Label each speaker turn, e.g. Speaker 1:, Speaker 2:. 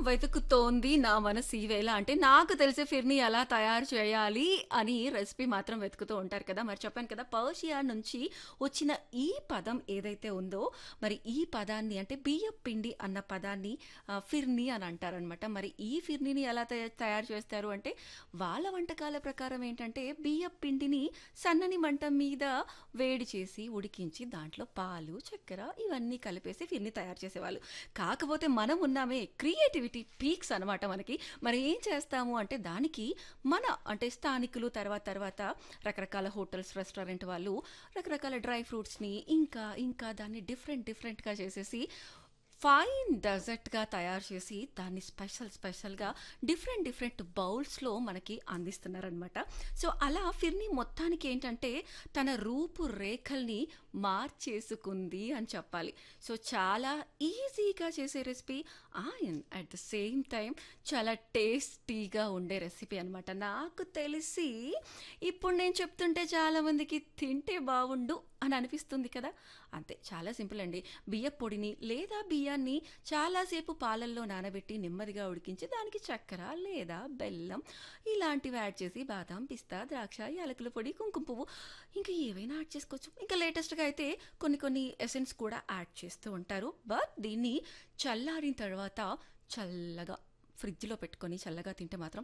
Speaker 1: వెతుకుతోంది నా మనసు ఈవేళ అంటే నాకు తెలిసే ఫిర్ని ఎలా తయారు చేయాలి అని రెసిపీ మాత్రం వెతుకుతూ ఉంటారు కదా మరి చెప్పాను కదా పర్షియా నుంచి వచ్చిన ఈ పదం ఏదైతే ఉందో మరి ఈ పదాన్ని అంటే బియ్యం పిండి అన్న పదాన్ని ఆ, ఫిర్ని అని అంటారనమాట మరి ఈ ఫిర్నీని ఎలా తయ- తయారు చేస్తారు అంటే వాళ్ళ వంటకాల ప్రకారం ఏంటంటే బియ్యం పిండిని సన్నని మంట మీద వేడి చేసి ఉడికించి దాంట్లో పాలు చక్కెర ఇవన్నీ కలిపేసి ఫిర్ని తయారు చేసేవాళ్ళు కాకపోతే మనం ఉన్నామే క్రియేటివిటీ పీక్స్ అనమాట మనకి మరి ఏం చేస్తాము అంటే దానికి మన అంటే స్థానికులు తర్వాత తర్వాత రకరకాల హోటల్స్ రెస్టారెంట్ వాళ్ళు రకరకాల డ్రై ఫ్రూట్స్ని ఇంకా ఇంకా దాన్ని డిఫరెంట్ డిఫరెంట్గా చేసేసి ఫైన్ డెజర్ట్గా తయారు చేసి దాన్ని స్పెషల్ స్పెషల్గా డిఫరెంట్ డిఫరెంట్ బౌల్స్లో మనకి అందిస్తున్నారనమాట సో అలా ఫిర్ని మొత్తానికి ఏంటంటే తన రూపురేఖల్ని మార్చేసుకుంది అని చెప్పాలి సో చాలా ఈజీగా చేసే recipe and at the same time చాలా టేస్టీగా ఉండే రెసిపీ అనమాట నాకు తెలిసి ఇప్పుడు నేను చెప్తుంటే చాలామందికి తింటే బాగుండు అని అనిపిస్తుంది కదా అంతే చాలా సింపుల్ అండి బియ్య పొడిని లేదా బియ్యాన్ని చాలాసేపు పాలల్లో నానబెట్టి నెమ్మదిగా ఉడికించి దానికి చక్కెర లేదా బెల్లం ఇలాంటివి యాడ్ చేసి బాదం పిస్తా ద్రాక్ష యాలకుల పొడి కుంకుమ పువ్వు ఇంకా ఏవైనా యాడ్ చేసుకోవచ్చు ఇంకా లేటెస్ట్గా అయితే కొన్ని కొన్ని ఎసెన్స్ కూడా యాడ్ చేస్తూ ఉంటారు బట్ దీన్ని చల్లారిన తర్వాత చల్లగా ఫ్రిడ్జ్లో పెట్టుకొని చల్లగా తింటే మాత్రం